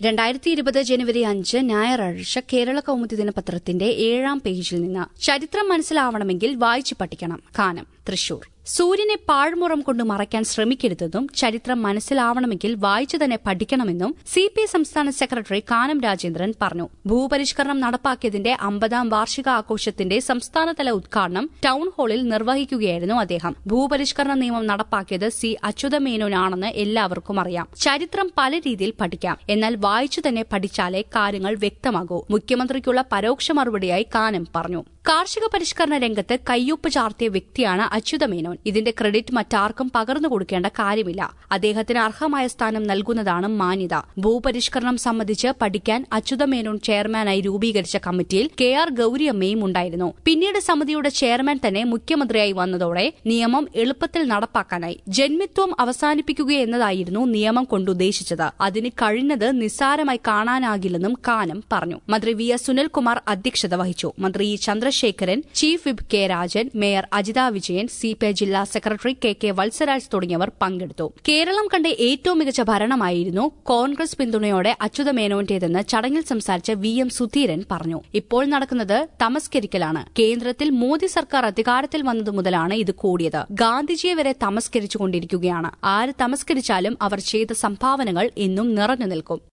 രണ്ടായിരത്തി ഇരുപത് ജനുവരി അഞ്ച് ഞായറാഴ്ച കേരള കൗമുദി ദിനപത്രത്തിന്റെ ഏഴാം പേജിൽ നിന്ന് ചരിത്രം മനസ്സിലാവണമെങ്കിൽ വായിച്ചു പഠിക്കണം കാനം തൃശൂർ സൂര്യനെ പാഴ്മുറം കൊണ്ട് മറയ്ക്കാൻ ശ്രമിക്കരുതെന്നും ചരിത്രം മനസ്സിലാവണമെങ്കിൽ വായിച്ചു തന്നെ പഠിക്കണമെന്നും സി പി സംസ്ഥാന സെക്രട്ടറി കാനം രാജേന്ദ്രൻ പറഞ്ഞു ഭൂപരിഷ്കരണം നടപ്പാക്കിയതിന്റെ അമ്പതാം വാർഷിക ആഘോഷത്തിന്റെ സംസ്ഥാനതല ഉദ്ഘാടനം ടൌൺ ഹാളിൽ നിർവഹിക്കുകയായിരുന്നു അദ്ദേഹം ഭൂപരിഷ്കരണ നിയമം നടപ്പാക്കിയത് സി അച്യുതമേനോനാണെന്ന് എല്ലാവർക്കും അറിയാം ചരിത്രം പല രീതിയിൽ പഠിക്കാം എന്നാൽ വായിച്ചു തന്നെ പഠിച്ചാലേ കാര്യങ്ങൾ വ്യക്തമാകൂ മുഖ്യമന്ത്രിക്കുള്ള പരോക്ഷ മറുപടിയായി കാനം പറഞ്ഞു കാർഷിക പരിഷ്കരണ രംഗത്ത് കയ്യൊപ്പ് ചാർത്തിയ വ്യക്തിയാണ് അച്യുതമേനോൻ ഇതിന്റെ ക്രെഡിറ്റ് മറ്റാർക്കും പകർന്നു കൊടുക്കേണ്ട കാര്യമില്ല അദ്ദേഹത്തിന് അർഹമായ സ്ഥാനം നൽകുന്നതാണ് മാന്യത ഭൂപരിഷ്കരണം സംബന്ധിച്ച് പഠിക്കാൻ അച്യുതമേനോൻ ചെയർമാനായി രൂപീകരിച്ച കമ്മിറ്റിയിൽ കെ ആർ ഗൌരിയമ്മയും ഉണ്ടായിരുന്നു പിന്നീട് സമിതിയുടെ ചെയർമാൻ തന്നെ മുഖ്യമന്ത്രിയായി വന്നതോടെ നിയമം എളുപ്പത്തിൽ നടപ്പാക്കാനായി ജന്മിത്വം അവസാനിപ്പിക്കുകയെന്നതായിരുന്നു നിയമം കൊണ്ടുദ്ദേശിച്ചത് അതിന് കഴിഞ്ഞത് നിസ്സാരമായി കാണാനാകില്ലെന്നും കാനം പറഞ്ഞു മന്ത്രി വി എസ് സുനിൽകുമാർ അധ്യക്ഷത വഹിച്ചു മന്ത്രി E Chandrasekharan chief whip K Rajan mayor Ajitha Vijayan C P I ജില്ലാ സെക്രട്ടറി കെ കെ വത്സരാജ് തുടങ്ങിയവർ പങ്കെടുത്തു കേരളം കണ്ട ഏറ്റവും മികച്ച ഭരണമായിരുന്നു കോൺഗ്രസ് പിന്തുണയോടെ അച്യുതമേനോന്റേതെന്ന് ചടങ്ങിൽ സംസാരിച്ച വി എം സുധീരൻ പറഞ്ഞു ഇപ്പോൾ നടക്കുന്നത് തമസ്കരിക്കലാണ് കേന്ദ്രത്തിൽ മോദി സർക്കാർ അധികാരത്തിൽ വന്നതു മുതലാണ് ഇത് കൂടിയത് ഗാന്ധിജിയെ വരെ തമസ്കരിച്ചുകൊണ്ടിരിക്കുകയാണ് ആര് തമസ്കരിച്ചാലും അവർ ചെയ്ത സംഭാവനകൾ എന്നും നിറഞ്ഞു നിൽക്കും